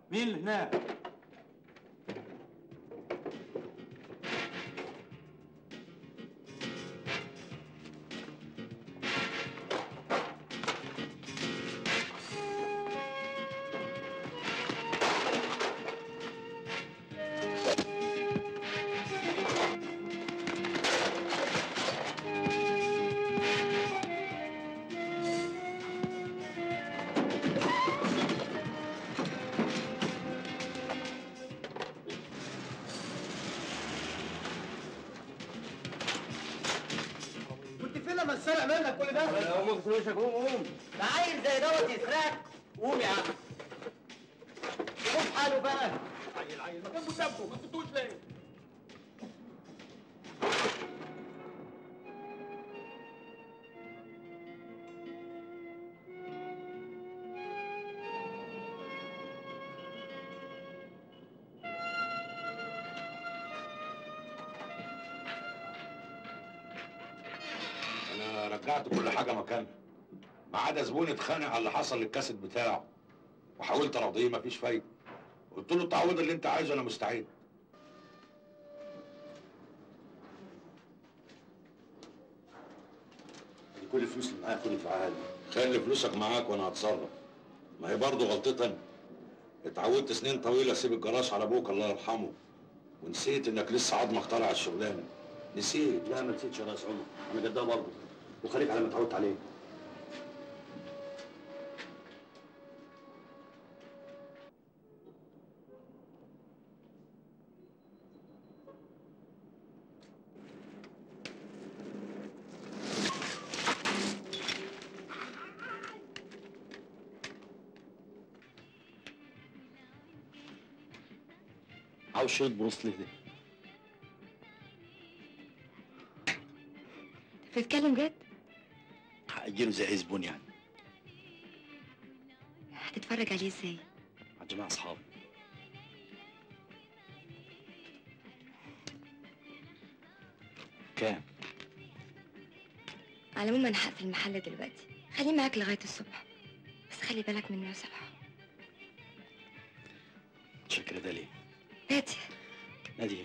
مين اللي هناك؟ كنت فين لما اتسرق منك كل ده؟ لو ما فلوسك قوم قوم ده عيل زي دوت يسرقك قوم يا عم قوم حاله بقى عيل عيل ما كان مسابقه ما سبتوش ليه؟ انا رجعت كل حاجه مكانها ما عدا زبون اتخانق على اللي حصل للكاسيت بتاعه وحاولت ارضيه مفيش فايده قلت له التعويض اللي انت عايزه انا مستعد دي كل الفلوس اللي معايا خدي في عهد خلي فلوسك معاك وانا هتصرف ما هي برضه غلطتي انا اتعودت سنين طويله اسيب الجراج على ابوك الله يرحمه ونسيت انك لسه عظمك طالع الشغلانه نسيت لا ما نسيتش يا راس عمر انا جدها برضه وخليك على ما اتعودت عليه عاوز شريط بروسلي ده بتتكلم جد؟ هأجله زي اي زبون يعني هتتفرج عليه ازاي؟ على جماعة اصحابي كام؟ على العموم انا هقفل المحل دلوقتي خليه معاك لغايه الصبح بس خلي بالك منه يا صبح متشكرة ده ليه؟ نادية نادية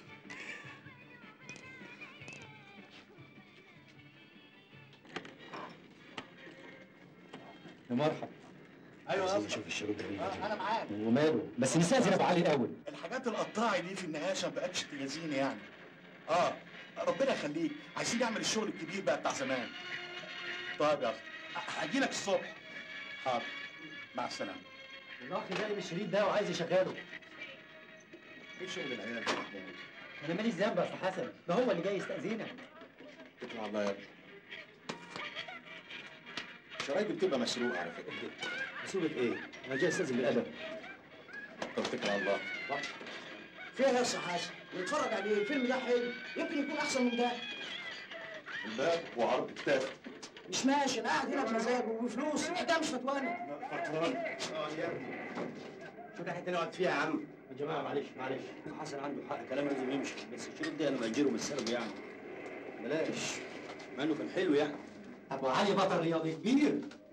يا مرحبا ايوه عايزين نشوف الشباب ده انا معاك وماله بس نستأذن ابو علي الاول الحاجات القطاعي دي في النهايه ما بقتش تلازيني يعني اه ربنا يخليك عايزين نعمل الشغل الكبير بقى بتاع زمان طيب يا اخي هاجي لك الصبح حاضر مع السلامه الاخ جاي الشريط ده وعايز يشغله ايه شغل العيال ده انا ماليش ذنب يا استاذ حسن ده هو اللي جاي يستأذنك اتكل على الله يا ابني الشرايط بتبقى مسروقه على فكره مسؤولة ايه؟ انا جاي استاذن بالادب طب اتكل على الله فيها يا استاذ حسن نتفرج عليه الفيلم ده حلو يمكن يكون احسن من ده الباب وعرض كتاف مش ماشي انا قاعد هنا بمزاجه وفلوس الحكايه مش فتوانه فطران شو الحته اللي قعدت فيها يا عم؟ يا جماعة معلش معلش حسن عنده حق كلامه لازم يمشي بس الشريط ده انا بأجره من السرب يعني بلاش مع انه كان حلو يعني ابو علي بطل رياضي كبير